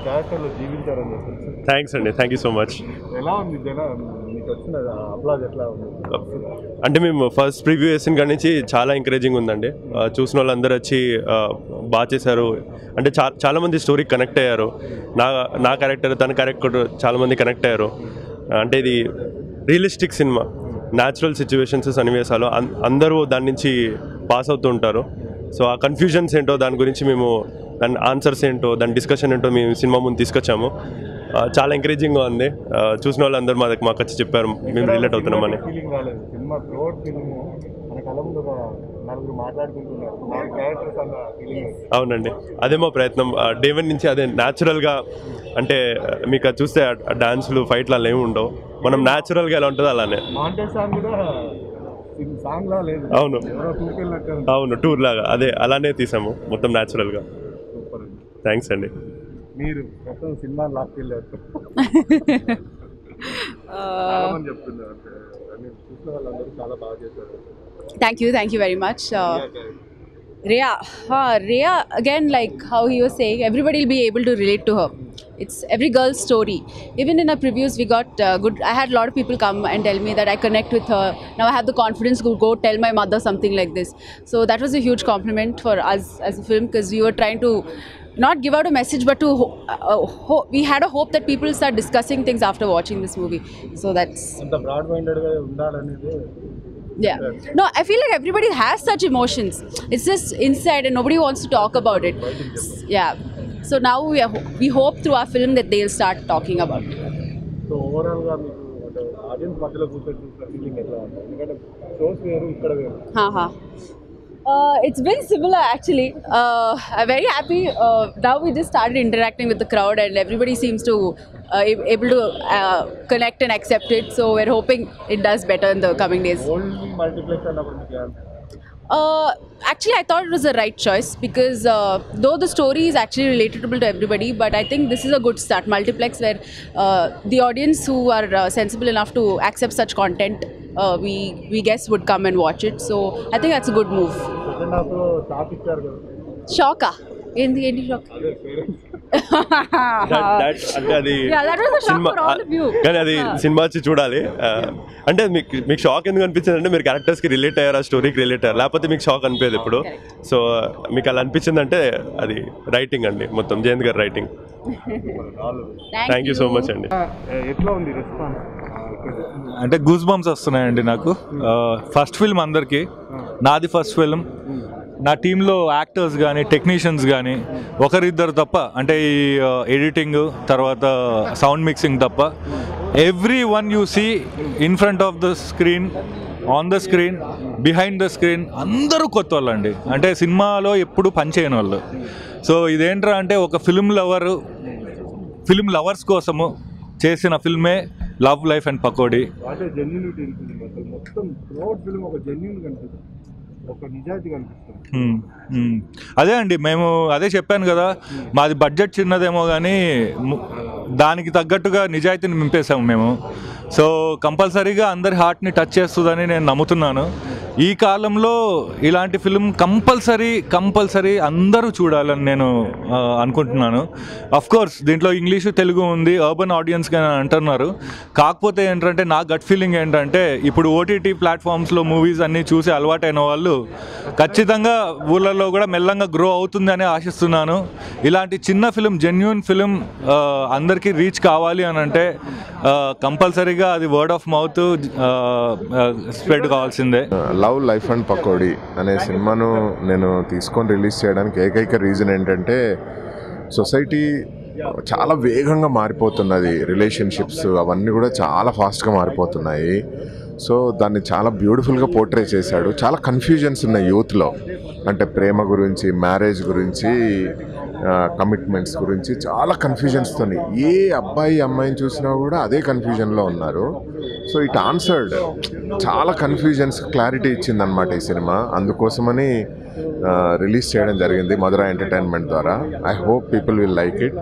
క్యారెక్టర్లో జీవించారని చెప్పేసి థ్యాంక్స్ అండి థ్యాంక్ యూ సో మచ్ ఎలా ఉంది జన మీకు వచ్చిన అప్లాజ్ ఎట్లా ఉంది అంటే మేము ఫస్ట్ ప్రివ్యూ వేసిన కాడి నుంచి చాలా ఎంకరేజింగ్ ఉందండి ఆ, చూసిన వాళ్ళందరూ వచ్చి ఆ, బాగా చేశారు అంటే చా చాలా మంది స్టోరీకి కనెక్ట్ అయ్యారు నా నా క్యారెక్టర్ తన క్యారెక్టర్ చాలా మంది కనెక్ట్ అయ్యారు ఆ, అంటే ఇది రియలిస్టిక్ సినిమా న్యాచురల్ సిచ్యువేషన్స్ సన్నివేశాలు అన్- అందరూ దాని నుంచి పాస్ అవుతూ ఉంటారు సో ఆ కన్ఫ్యూజన్స్ ఏంటో దాని గురించి మేము దాని ఆన్సర్స్ ఏంటో దాని డిస్కషన్ ఏంటో మేము సినిమా ముందు తీసుకొచ్చాము ఆ, చాలా ఎంకరేజింగ్గా ఉంది ఆ, చూసిన వాళ్ళందరూ మా దగ్గర మాకు వచ్చి చెప్పారు మేము రిలేట్ అవుతున్నామని ఫీలింగ్ రాలేదు సినిమా త్రోట్ ఫిల్మ్ మన కళ్ళ ముందు ఒక నలుగురు మాట్లాడుకుంటున్నారు నాలుగు క్యారెక్టర్స్ అన్న ఫీలింగ్ అవునండి అదే మా ప్రయత్నం డేవన్ నుంచి అదే న్యాచురల్గా అంటే ఆ, మీకు అది చూస్తే డాన్సులు ఫైట్లు అలా ఏమి ఉండవు మనం న్యాచురల్గా ఎలా ఉంటుందో అలానే మాంటే సాంగ్ కూడా సాంగ్ లా లేదు అవును. ఎవరో టూకెళ్ళినట్టు అవును టూర్ లాగా అదే అలానే తీసాము మొత్తం న్యాచురల్గా సూపర్ థ్యాంక్స్ అండి మీరు మొత్తం సినిమా లాక్కెళ్ళారు చాలా Uh, మంది చెప్తున్నారు అంటే అన్ని చూసిన వాళ్ళందరూ చాలా బాగా చేశారు thank you, thank you very much. Uh, Yeah, okay. Rhea, huh, Rhea, again, like how he was saying, everybody will be able to relate to her. It's every girl's story. Even in our previews, we got uh, good. I had a lot of people come and tell me that I connect with her. Now I have the confidence to go tell my mother something like this. So that was a huge compliment for us as a film because we were trying to not give out a message, but to ho- uh, ho- we had a hope that people start discussing things after watching this movie. So that's అంత broad minded గా ఉండాలనేది yeah. No, I feel like everybody has such emotions. It's just inside and nobody wants to talk about it. Yeah. So now we, are, we hope through our film that they'll start talking about it. So overall గా మీకు అంటే audience మధ్యలో కూర్చొని చూసిన feeling ఎట్లా ఉంది ఎందుకంటే shows వేరు ఇక్కడ వేరు Haha. Uh, it's been similar actually. Uh, I'm very happy. Uh, now we just started interacting with the crowd and everybody seems to uh, ab- able to uh, connect and accept it. So we're hoping it does better in the coming days. Only multiplex అన్నప్పుడు మీకు ఏమనిపిస్తుంది? Uh, actually, I thought it was the right choice because uh, though the story is actually relatable to everybody, but I think this is a good start. Multiplex, where uh, the audience who are uh, sensible enough to accept such content, uh, we we guess would come and watch it. So I think that's a good move. Second half లో top ఇచ్చారు కదా Shocka. In the end, shock. అదే parents That- that- అంటే అది Yeah, that was a shock cinema for all of you. కానీ అది Yeah. Cinema వచ్చి చూడాలి ఆ, అంటే మీకు మీకు షాక్ ఎందుకు అనిపించింది అంటే మీరు క్యారెక్టర్స్కి రిలేట్ అయ్యారు ఆ స్టోరీకి రిలేట్ అయ్యారు లేకపోతే మీకు షాక్ అనిపించదు ఇప్పుడు సో మీకు అలా అనిపించింది అంటే అది రైటింగ్ అండి మొత్తం జయంత్ గారి writing thank you so much అండి ఎట్లా ఉంది రెస్పాన్స్ అంటే గూస్ బంప్స్ వస్తున్నాయండి నాకు ఫస్ట్ ఫిల్మ్ అందరికీ నాది ఫస్ట్ ఫిల్మ్ నా టీంలో యాక్టర్స్ కానీ టెక్నీషియన్స్ కానీ ఒకరిద్దరు తప్ప అంటే ఈ ఎడిటింగ్ తర్వాత సౌండ్ మిక్సింగ్ తప్ప everyone you see in front of the screen on the screen behind the screen అందరూ కొత్త వాళ్ళండి అంటే సినిమాలో ఎప్పుడు పనిచేయని వాళ్ళు సో ఇదేంట్రా అంటే ఒక ఫిల్మ్ లవరు ఫిల్మ్ లవర్స్ కోసము చేసిన ఫిల్మే లవ్ లైఫ్ అండ్ పకోడీ అంటే జెన్యునిటీ ఉంటుంది అసలు మొత్తం త్రోట్ ఫిల్మ్ ఒక జెన్యున్ కనిపిస్తుంది ఒక నిజాయితీ కనిపిస్తుంది మ్మ్. మ్మ్. అదే అండి మేము అదే చెప్పాను కదా మాది బడ్జెట్ చిన్నదేమో కానీ ము- దానికి తగ్గట్టుగా నిజాయితీని నింపేశాము మేము సో కంపల్సరీగా అందరి హార్ట్ని టచ్ చేస్తుందని నేను నమ్ముతున్నాను ఈ కాలంలో ఇలాంటి ఫిల్మ్ కంపల్సరీ కంపల్సరీ అందరూ చూడాలని నేను ఆ, అనుకుంటున్నాను అఫ్ కోర్స్ దీంట్లో ఇంగ్లీషు తెలుగు ఉంది అర్బన్ ఆడియన్స్ అని అంటున్నారు కాకపోతే ఏంటంటే నా గట్ ఫీలింగ్ ఏంటంటే ఇప్పుడు ఓటీటీ ప్లాట్ఫామ్స్లో మూవీస్ అన్నీ చూసి అలవాటైన వాళ్ళు ఖచ్చితంగా ఊళ్ళల్లో కూడా మెల్లంగా గ్రో అవుతుందని ఆశిస్తున్నాను ఇలాంటి చిన్న ఫిలిం జెన్యున్ ఫిలిం అందరికీ రీచ్ కావాలి అని అంటే కంపల్సరీగా అది వర్డ్ ఆఫ్ మౌత్ స్ప్రెడ్ కావాల్సిందే లవ్ లైఫ్ అండ్ పకోడీ అనే సినిమాను నేను తీసుకొని రిలీజ్ చేయడానికి ఏకైక రీజన్ ఏంటంటే సొసైటీ చాలా వేగంగా మారిపోతున్నది రిలేషన్షిప్స్ అవన్నీ కూడా చాలా ఫాస్ట్గా మారిపోతున్నాయి సో దాన్ని చాలా బ్యూటిఫుల్గా పోర్ట్రే చేశాడు చాలా కన్ఫ్యూజన్స్ ఉన్నాయి యూత్లో అంటే ప్రేమ గురించి మ్యారేజ్ గురించి కమిట్మెంట్స్ గురించి చాలా కన్ఫ్యూజన్స్తో ఏ అబ్బాయి అమ్మాయిని చూసినా కూడా అదే కన్ఫ్యూజన్లో ఉన్నారు సో ఇట్ ఆన్సర్డ్ చాలా కన్ఫ్యూజన్స్ క్లారిటీ ఇచ్చిందనమాట ఈ సినిమా అందుకోసమని రిలీజ్ చేయడం జరిగింది మధుర ఎంటర్టైన్మెంట్ ద్వారా I hope people will like it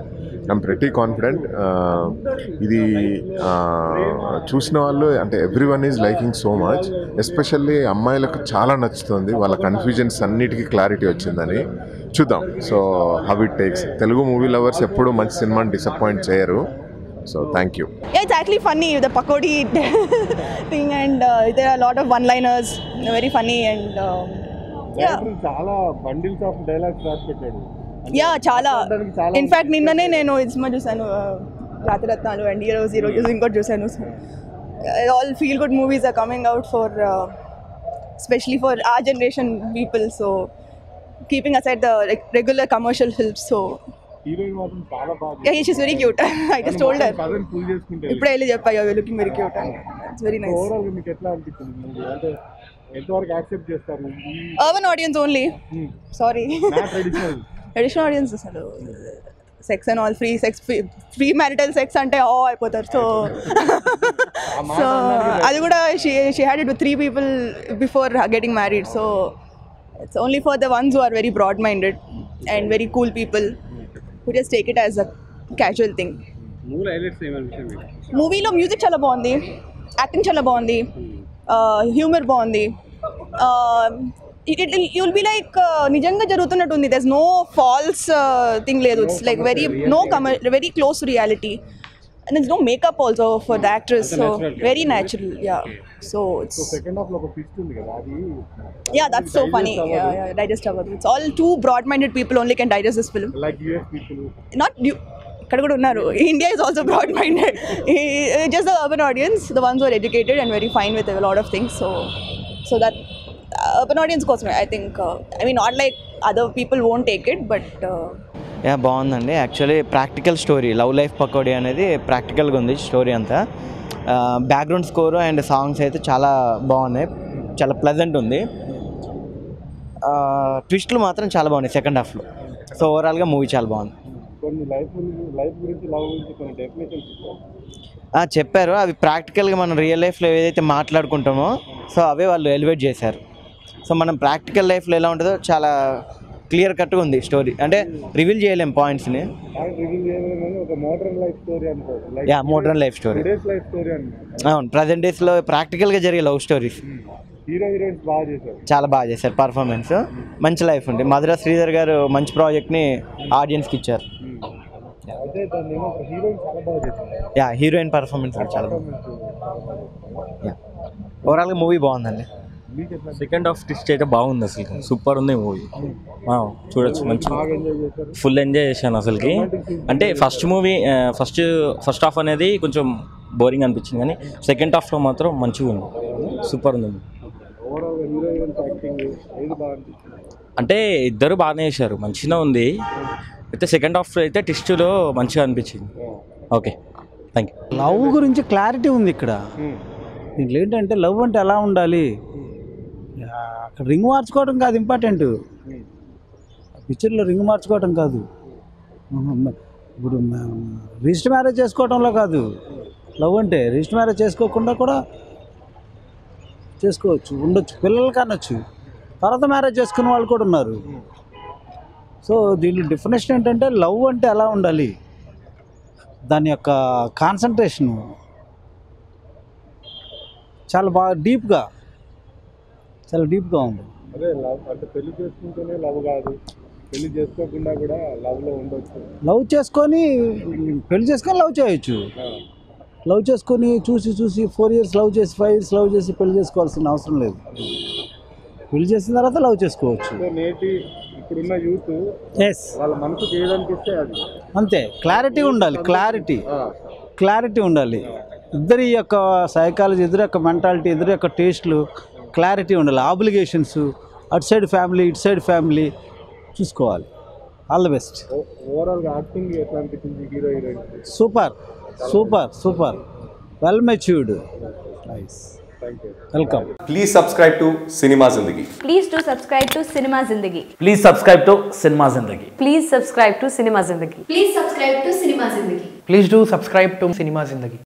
I'm pretty confident ఇది ఆ, చూసిన వాళ్ళు అంటే everyone is liking so much especially అమ్మాయిలకు చాలా నచ్చుతుంది వాళ్ళ కన్ఫ్యూజన్స్ అన్నిటికీ క్లారిటీ వచ్చిందని చూద్దాం so how it takes Telugu movie lovers ఎప్పుడు మంచి సినిమాని డిసప్పాయింట్ చేయరు so thank you Yeah, it's actually funny, the pakodi thing, and uh, there are a lot of one-liners, very funny, and um, yeah, director చాలా bundles of dialogues రాసి పెట్టాడు yeah, చాలా. చూడడానికి చాలా ఇన్ఫాక్ట్ నిన్ననే నేను ఇది సినిమా చూశాను రాతిరత్నాలు అండ్ ఈ రోజు ఈ రోజు ఇంకోటి చూశాను all feel good movies are coming out for specially for ఆ generation people so keeping aside the regular commercial films so heroine మాత్రం చాలా బాగా yeah he very cute I just told her కథను ఫుల్ చేసుకుంటే ఇప్పుడే వెళ్ళి చెప్పా looking very cute and it's very nice overall గా మీకు ఎట్లా అనిపించింది మూవీ అంటే ఎంతవరకు యాక్సెప్ట్ చేస్తారు ఈ అర్బన్ ఆడియన్స్ ఓన్లీ సారీ నా ట్రెడిషనల్ ట్రెడిషనల్ ఆడియన్స్ అసలు sex and all free sex free marital sex అంటే ఓ అయిపోతారు సో సో అది కూడా she she had it three people before getting married so it's only for the ones who are very broad minded and very cool people who just take it as a casual thing movie highlights ఏమనిపించింది మీకు మూవీలో music చాలా బాగుంది acting చాలా బాగుంది humour బాగుంది you'll be like నిజంగా జరుగుతున్నట్టు ఉంది దస్ నో ఫాల్స్ థింగ్ లేదు it's like very no comer very close to reality and it's no makeup also for the actress so very natural yeah so it's second half లో ఒక twist ఉంది కదా అది yeah that's so funny digest అవ్వదు it's all too broad minded people only can digest this film like US people not you ఇక్కడ కూడా ఉన్నారు India is also broad minded just the urban audience the ones are educated and very fine with lot of things so so that urban audience కోసమే I think I mean not like other people won't take it but yeah బాగుందండి actually practical story love life Pakodi అనేది ప్రాక్టికల్గా ఉంది story అంతా background score and songs అయితే చాలా బాగున్నాయి చాలా ప్లెజెంట్ ఉంది ట్విస్ట్లు మాత్రం చాలా బాగున్నాయి సెకండ్ హాఫ్లో సో ఓవరాల్గా మూవీ చాలా బాగుంది కొన్ని లైఫ్ లైఫ్ గురించి లవ్ గురించి కొన్ని డెఫినేషన్స్ ఇచ్చారు ఆ, చెప్పారు అవి ప్రాక్టికల్గా మనం రియల్ లైఫ్లో ఏదైతే మాట్లాడుకుంటామో సో అవే వాళ్ళు ఎలివేట్ చేశారు సో మనం ప్రాక్టికల్ లైఫ్లో ఎలా ఉంటుందో చాలా క్లియర్ కట్గా ఉంది స్టోరీ అంటే రివీల్ చేయలేం పాయింట్స్ని దానికి రివీల్ చేయలేమని ఒక మోడర్న్ లైఫ్ స్టోరీ అనుకోవచ్చు like yeah modern life story today's life story అనుకో అవును ప్రజెంట్ డేస్లో ప్రాక్టికల్గా జరిగే లవ్ స్టోరీస్ హీరో హీరోయిన్స్ బాగా చేశారు చాలా బాగా చేశారు పర్ఫార్మెన్స్ మంచి లైఫ్ ఉంది మధురా శ్రీధర్ గారు మంచి ప్రాజెక్ట్ని ఆడియన్స్కి ఇచ్చారు అయితే దాన్ని ఏమో హీరోయిన్ చాలా బాగా చేశారు యా హీరోయిన్ పర్ఫార్మెన్స్ కూడా చాలా బాగుంది యా ఓవరాల్గా మూవీ బాగుందండి మీకు ఎట్లా సెకండ్ హాఫ్ ట్విస్ట్ అయితే బాగుంది అసలు సూపర్ ఉంది మూవీ చూడొచ్చు మంచి బాగా ఎంజాయ్ చేశారు ఫుల్ ఎంజాయ్ చేశాను అసలుకి అంటే first movie first first half అనేది కొంచెం బోరింగ్ అనిపించింది కానీ సెకండ్ హాఫ్లో మాత్రం మంచిగా ఉంది సూపర్ ఉంది ఓవరాల్ హీరో హీరోయిన్స్ యాక్టింగ్ ఏది బాగా అనిపించింది అంటే ఇద్దరు బాగానే చేశారు మంచిగా ఉంది అయితే సెకండ్ హాఫ్ అయితే ట్విస్ట్లో మంచిగా అనిపించింది ఓకే థ్యాంక్ యూ లవ్ గురించి క్లారిటీ ఉంది ఇక్కడ దీంట్లో ఏంటంటే లవ్ అంటే ఎలా ఉండాలి ఆ, అక్కడ రింగ్ మార్చుకోవడం కాదు ఇంపార్టెంట్ పిక్చర్లో రింగ్ మార్చుకోవడం కాదు ఆహా, మ- ఇప్పుడు రిజిస్టర్ మ్యారేజ్ చేసుకోవడంలో కాదు లవ్ అంటే రిజిస్టర్ మ్యారేజ్ చేసుకోకుండా కూడా చేసుకోవచ్చు ఉండొచ్చు పిల్లలు కానొచ్చు తర్వాత మ్యారేజ్ చేసుకున్న వాళ్ళు కూడా ఉన్నారు సో దీని డెఫినేషన్ ఏంటంటే లవ్ అంటే ఎలా ఉండాలి దాని యొక్క కాన్సన్ట్రేషను చాలా బాగా డీప్గా చాలా డీప్గా ఉంది అదే లవ్ అంటే పెళ్లి చేసుకుంటేనే లవ్ కాదు పెళ్లి చేసుకోకుండా కూడా లవ్ లో ఉండొచ్చు లవ్ చేసుకొని పెళ్లి చేసుకొని లవ్ చేయొచ్చు లవ్ చేసుకొని చూసి చూసి ఫోర్ ఇయర్స్ లవ్ చేసి ఫైవ్ ఇయర్స్ లవ్ చేసి పెళ్లి చేసుకోవాల్సిన అవసరం లేదు పెళ్లి చేసిన తర్వాత లవ్ చేసుకోవచ్చు సో నేటి ఇప్పుడున్న యూత్ ఎస్ వాళ్ళ మనసుకి ఏదనిపిస్తే అది అంతే క్లారిటీ ఉండాలి క్లారిటీ క్లారిటీ ఉండాలి ఇద్దరి యొక్క సైకాలజీ ఇద్దరి యొక్క మెంటాలిటీ ఇద్దరి యొక్క టేస్ట్లు క్లారిటీ ఉండాలి ఆబ్లిగేషన్స్ అటు సైడ్ ఫ్యామిలీ ఇటు సైడ్ ఫ్యామిలీ చూసుకోవాలి ఆల్ ద బెస్ట్ ఓవరాల్ గా యాక్టింగ్ ఎట్లా అనిపించింది hero heroine super super super well matured nice thank you welcome Please subscribe to Cinema Zindagi. Please do subscribe to Cinema Zindagi. Please subscribe to Cinema Zindagi. Please subscribe to Cinema Zindagi. Please subscribe to Cinema Zindagi. Please do subscribe to Cinema Zindagi.